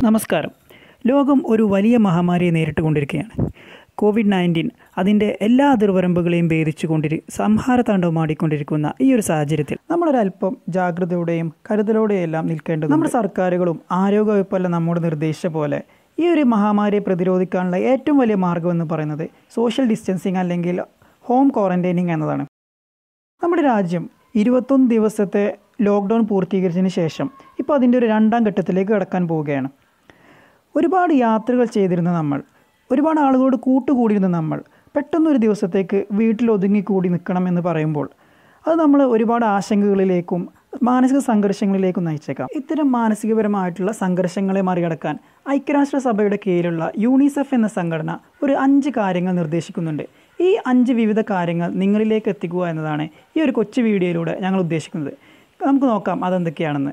നമസ്കാരം ലോകം ഒരു വലിയ മഹാമാരിയെ നേരിട്ട് കൊണ്ടിരിക്കുകയാണ് കോവിഡ് നയൻറ്റീൻ അതിൻ്റെ എല്ലാ അതിർവരമ്പുകളെയും ഭേദിച്ചു കൊണ്ടിരി സംഹാരതാണ്ഡവമാടിക്കൊണ്ടിരിക്കുന്ന ഈ ഒരു സാഹചര്യത്തിൽ നമ്മളൊരല്പം ജാഗ്രതയോടെയും കരുതലോടെയും എല്ലാം നിൽക്കേണ്ടത് നമ്മുടെ സർക്കാരുകളും ആരോഗ്യവകുപ്പെല്ലാം നമ്മോട് നിർദ്ദേശിച്ച പോലെ ഈ ഒരു മഹാമാരിയെ പ്രതിരോധിക്കാനുള്ള ഏറ്റവും വലിയ മാർഗ്ഗം എന്ന് പറയുന്നത് സോഷ്യൽ ഡിസ്റ്റൻസിങ് അല്ലെങ്കിൽ ഹോം ക്വാറന്റൈനിങ് എന്നതാണ് നമ്മുടെ രാജ്യം ഇരുപത്തൊന്ന് ദിവസത്തെ ലോക്ക്ഡൗൺ പൂർത്തീകരിച്ചതിന് ശേഷം ഇപ്പോൾ അതിൻ്റെ ഒരു രണ്ടാം ഘട്ടത്തിലേക്ക് കടക്കാൻ പോവുകയാണ് ഒരുപാട് യാത്രകൾ ചെയ്തിരുന്ന നമ്മൾ ഒരുപാട് ആളുകളോട് കൂട്ടുകൂടിയിരുന്ന നമ്മൾ പെട്ടെന്നൊരു ദിവസത്തേക്ക് വീട്ടിൽ ഒതുങ്ങിക്കൂടി നിൽക്കണം എന്ന് പറയുമ്പോൾ അത് നമ്മൾ ഒരുപാട് ആശങ്കകളിലേക്കും മാനസിക സംഘർഷങ്ങളിലേക്കും നയിച്ചേക്കാം ഇത്തരം മാനസികപരമായിട്ടുള്ള സംഘർഷങ്ങളെ മറികടക്കാൻ ഐക്യരാഷ്ട്രസഭയുടെ കീഴിലുള്ള യൂണിസെഫ് എന്ന സംഘടന ഒരു അഞ്ച് കാര്യങ്ങൾ നിർദ്ദേശിക്കുന്നുണ്ട് ഈ അഞ്ച് വിവിധ കാര്യങ്ങൾ നിങ്ങളിലേക്ക് എത്തിക്കുക എന്നതാണ് ഈ ഒരു കൊച്ചു വീഡിയോയിലൂടെ ഞങ്ങൾ ഉദ്ദേശിക്കുന്നത് നമുക്ക് നോക്കാം അതെന്തൊക്കെയാണെന്ന്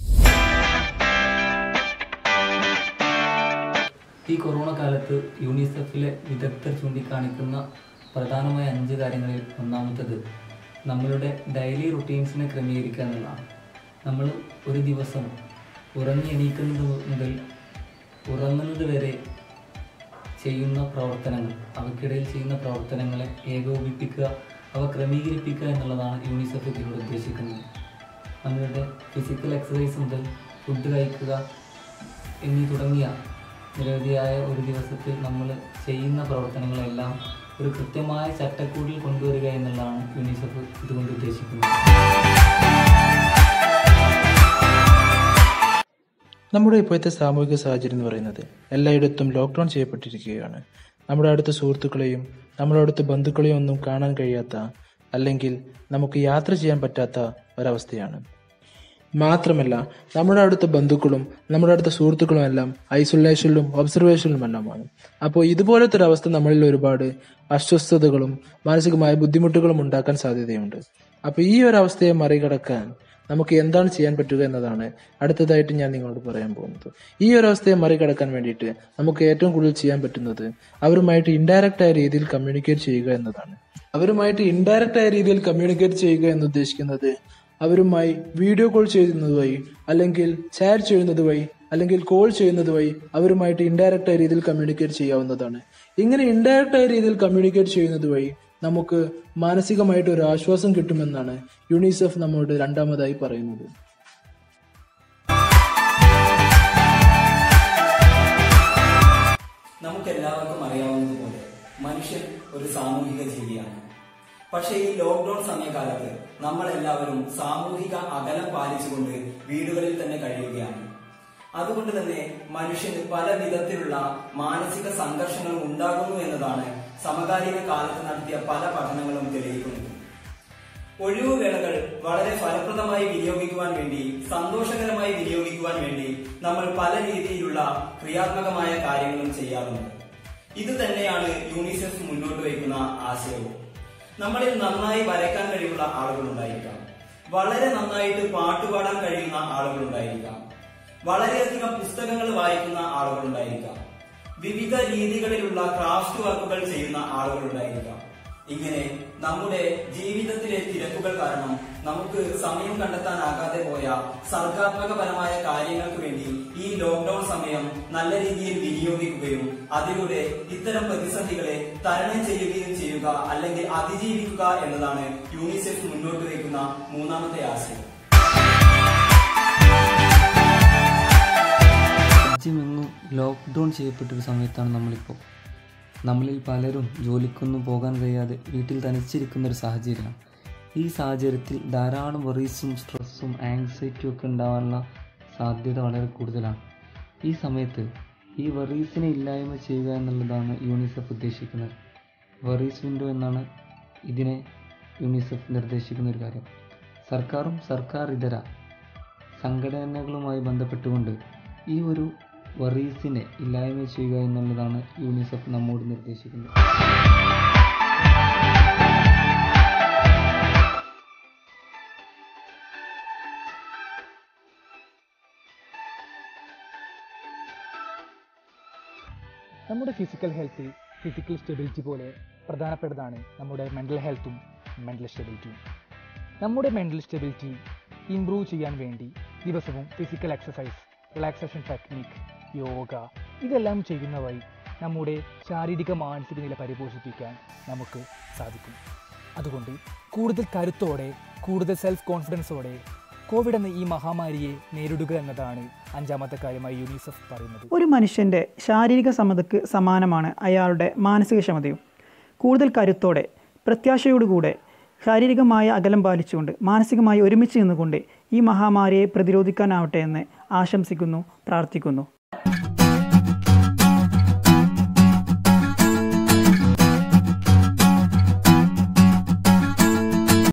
ഈ കൊറോണ കാലത്ത് യൂണിസെഫിലെ വിദഗ്ധർ ചൂണ്ടിക്കാണിക്കുന്ന പ്രധാനമായ അഞ്ച് കാര്യങ്ങളിൽ ഒന്നാമത്തത് നമ്മളുടെ ഡെയിലി റുട്ടീൻസിനെ ക്രമീകരിക്കുക എന്നുള്ളതാണ് നമ്മൾ ഒരു ദിവസം ഉറങ്ങി എണീക്കുന്നത് മുതൽ ഉറങ്ങുന്നത് വരെ ചെയ്യുന്ന പ്രവർത്തനങ്ങൾ അവയ്ക്കിടയിൽ ചെയ്യുന്ന പ്രവർത്തനങ്ങളെ ഏകോപിപ്പിക്കുക അവ ക്രമീകരിപ്പിക്കുക എന്നുള്ളതാണ് യൂണിസെഫ് ഇതിലൂടെ ഉദ്ദേശിക്കുന്നത് നമ്മളുടെ ഫിസിക്കൽ എക്സസൈസ് മുതൽ ഫുഡ് കഴിക്കുക എന്നീ തുടങ്ങിയ നിരവധിയായ ഒരു ദിവസത്തിൽ നമ്മൾ ചെയ്യുന്ന പ്രവർത്തനങ്ങളെല്ലാം ഒരു കൃത്യമായ ചട്ടക്കൂടിൽ കൊണ്ടുവരിക എന്നുള്ളതാണ് യൂണിസെഫ് ഇതുകൊണ്ട് ഉദ്ദേശിക്കുന്നത് നമ്മുടെ ഇപ്പോഴത്തെ സാമൂഹിക സാഹചര്യം എന്ന് പറയുന്നത് എല്ലായിടത്തും ലോക്ക്ഡൗൺ ചെയ്യപ്പെട്ടിരിക്കുകയാണ് നമ്മുടെ അടുത്ത സുഹൃത്തുക്കളെയും നമ്മുടെ അടുത്ത ബന്ധുക്കളെയും ഒന്നും കാണാൻ കഴിയാത്ത അല്ലെങ്കിൽ നമുക്ക് യാത്ര ചെയ്യാൻ പറ്റാത്ത ഒരവസ്ഥയാണ് മാത്രമല്ല നമ്മുടെ അടുത്ത ബന്ധുക്കളും നമ്മുടെ അടുത്ത സുഹൃത്തുക്കളും എല്ലാം ഐസൊലേഷനിലും ഒബ്സർവേഷനിലുമെല്ലാമാണ് അപ്പോൾ ഇതുപോലത്തെ ഒരു അവസ്ഥ നമ്മളിൽ ഒരുപാട് അസ്വസ്ഥതകളും മാനസികമായ ബുദ്ധിമുട്ടുകളും ഉണ്ടാക്കാൻ സാധ്യതയുണ്ട് അപ്പോൾ ഈ ഒരു അവസ്ഥയെ മറികടക്കാൻ നമുക്ക് എന്താണ് ചെയ്യാൻ പറ്റുക എന്നതാണ് അടുത്തതായിട്ട് ഞാൻ നിങ്ങളോട് പറയാൻ പോകുന്നത് ഈ ഒരു അവസ്ഥയെ മറികടക്കാൻ വേണ്ടിയിട്ട് നമുക്ക് ഏറ്റവും കൂടുതൽ ചെയ്യാൻ പറ്റുന്നത് അവരുമായിട്ട് ഇൻഡയറക്റ്റ് ആയ രീതിയിൽ കമ്മ്യൂണിക്കേറ്റ് ചെയ്യുക എന്നതാണ് അവരുമായിട്ട് ഇൻഡയറക്റ്റ് ആയ രീതിയിൽ കമ്മ്യൂണിക്കേറ്റ് ചെയ്യുക എന്ന് ഉദ്ദേശിക്കുന്നത് അവരുമായി വീഡിയോ കോൾ ചെയ്യുന്നത് വഴി അല്ലെങ്കിൽ ചാറ്റ് ചെയ്യുന്നത് വഴി അല്ലെങ്കിൽ കോൾ ചെയ്യുന്നത് വഴി അവരുമായിട്ട് ഇൻഡയറക്റ്റ് ആയ രീതിയിൽ കമ്മ്യൂണിക്കേറ്റ് ചെയ്യാവുന്നതാണ് ഇങ്ങനെ ഇൻഡയറക്റ്റ് ആയ രീതിയിൽ കമ്മ്യൂണിക്കേറ്റ് ചെയ്യുന്നത് വഴി നമുക്ക് മാനസികമായിട്ട് ഒരു ആശ്വാസം കിട്ടുമെന്നാണ് യുണിസെഫ് നമ്മോട് രണ്ടാമതായി പറയുന്നത് നമുക്കെല്ലാവർക്കും അറിയാവുന്നതുപോലെ മനുഷ്യൻ ഒരു സാമൂഹിക ജീവിയാണ് പക്ഷേ ഈ ലോക്ക്ഡൌൺ സമയകാലത്ത് നമ്മൾ എല്ലാവരും സാമൂഹിക അകലം പാലിച്ചുകൊണ്ട് വീടുകളിൽ തന്നെ കഴിയുകയാണ് അതുകൊണ്ട് തന്നെ മനുഷ്യന് പല വിധത്തിലുള്ള മാനസിക സംഘർഷങ്ങളും ഉണ്ടാകുന്നു എന്നതാണ് സമകാലിക കാലത്ത് നടത്തിയ പല പഠനങ്ങളും തെളിയിക്കുന്നത് ഒഴിവുവേളകൾ വളരെ ഫലപ്രദമായി വിനിയോഗിക്കുവാൻ വേണ്ടി സന്തോഷകരമായി വിനിയോഗിക്കുവാൻ വേണ്ടി നമ്മൾ പല രീതിയിലുള്ള ക്രിയാത്മകമായ കാര്യങ്ങളും ചെയ്യാറുണ്ട് ഇത് തന്നെയാണ് യൂണിസെഫ് മുന്നോട്ട് വയ്ക്കുന്ന ആശയവും നമ്മളിൽ നന്നായി വരയ്ക്കാൻ കഴിവുള്ള ആളുകളുണ്ടായിരിക്കാം വളരെ നന്നായിട്ട് പാട്ടുപാടാൻ കഴിയുന്ന ആളുകളുണ്ടായിരിക്കാം വളരെയധികം പുസ്തകങ്ങൾ വായിക്കുന്ന ആളുകളുണ്ടായിരിക്കാം വിവിധ രീതികളിലുള്ള ക്രാഫ്റ്റ് വർക്കുകൾ ചെയ്യുന്ന ആളുകളുണ്ടായിരിക്കാം ഇങ്ങനെ നമ്മുടെ ജീവിതത്തിലെ തിരക്കുകൾ കാരണം നമുക്ക് സമയം കണ്ടെത്താനാകാതെ പോയ സർഗാത്മകപരമായ കാര്യങ്ങൾക്ക് വേണ്ടി ഈ ലോക്ക്ഡൌൺ സമയം നല്ല രീതിയിൽ വിനിയോഗിക്കുകയും അതിലൂടെ ഇത്തരം പ്രതിസന്ധികളെ തരണം ചെയ്യുകയും ചെയ്യുക അല്ലെങ്കിൽ അതിജീവിക്കുക എന്നതാണ് യൂണിസെഫ് മുന്നോട്ട് വയ്ക്കുന്ന മൂന്നാമത്തെ ആശയം രാജ്യമെങ്ങും ലോക്ക്ഡൗൺ ചെയ്യപ്പെട്ടൊരു സമയത്താണ് നമ്മളിപ്പോൾ നമ്മളിൽ പലരും ജോലിക്കൊന്നും പോകാൻ കഴിയാതെ വീട്ടിൽ തനിച്ചിരിക്കുന്ന ഒരു സാഹചര്യമാണ് ഈ സാഹചര്യത്തിൽ ധാരാളം വറീസും സ്ട്രെസ്സും ആങ്സൈറ്റിയും ഒക്കെ ഉണ്ടാകാനുള്ള സാധ്യത വളരെ കൂടുതലാണ് ഈ സമയത്ത് ഈ വറീസിനെ ഇല്ലായ്മ ചെയ്യുക എന്നുള്ളതാണ് യൂണിസെഫ് ഉദ്ദേശിക്കുന്നത് വറീസ് വിൻഡോ എന്നാണ് ഇതിനെ യൂണിസെഫ് നിർദ്ദേശിക്കുന്ന ഒരു കാര്യം സർക്കാരും സർക്കാർ ഇതര സംഘടനകളുമായി ബന്ധപ്പെട്ടുകൊണ്ട് ഈ ഒരു വറീസിനെ ഇല്ലായ്മ ചെയ്യുക എന്നുള്ളതാണ് യൂണിസെഫ് നമ്മോട് നിർദ്ദേശിക്കുന്നത് നമ്മുടെ ഫിസിക്കൽ ഹെൽത്ത് ഫിസിക്കൽ സ്റ്റെബിലിറ്റി പോലെ പ്രധാനപ്പെട്ടതാണ് നമ്മുടെ മെൻ്റൽ ഹെൽത്തും മെൻ്റൽ സ്റ്റെബിലിറ്റിയും നമ്മുടെ മെൻ്റൽ സ്റ്റെബിലിറ്റി ഇംപ്രൂവ് ചെയ്യാൻ വേണ്ടി ദിവസവും physical exercise relaxation technique yoga ഇതെല്ലാം ചെയ്യുന്ന വഴി നമ്മുടെ ശാരീരിക മാനസിക നില പരിപോഷിപ്പിക്കാൻ നമുക്ക് സാധിക്കും അതുകൊണ്ട് കൂടുതൽ കരുത്തോടെ കൂടുതൽ സെൽഫ് കോൺഫിഡൻസോടെ കോവിഡ് എന്ന ഈ മഹാമാരിയെ നേരിടുക എന്നതാണ് അഞ്ചാമത്തെ കാര്യമായി യൂണിസെഫ് പറയുന്നത് ഒരു മനുഷ്യൻ്റെ ശാരീരിക സമതയ്ക്ക് സമാനമാണ് അയാളുടെ മാനസിക ക്ഷമതയും കൂടുതൽ കരുത്തോടെ പ്രത്യാശയോടുകൂടെ ശാരീരികമായ അകലം പാലിച്ചുകൊണ്ട് മാനസികമായി ഒരുമിച്ച് നിന്നുകൊണ്ട് ഈ മഹാമാരിയെ പ്രതിരോധിക്കാനാവട്ടെ എന്ന് ആശംസിക്കുന്നു പ്രാർത്ഥിക്കുന്നു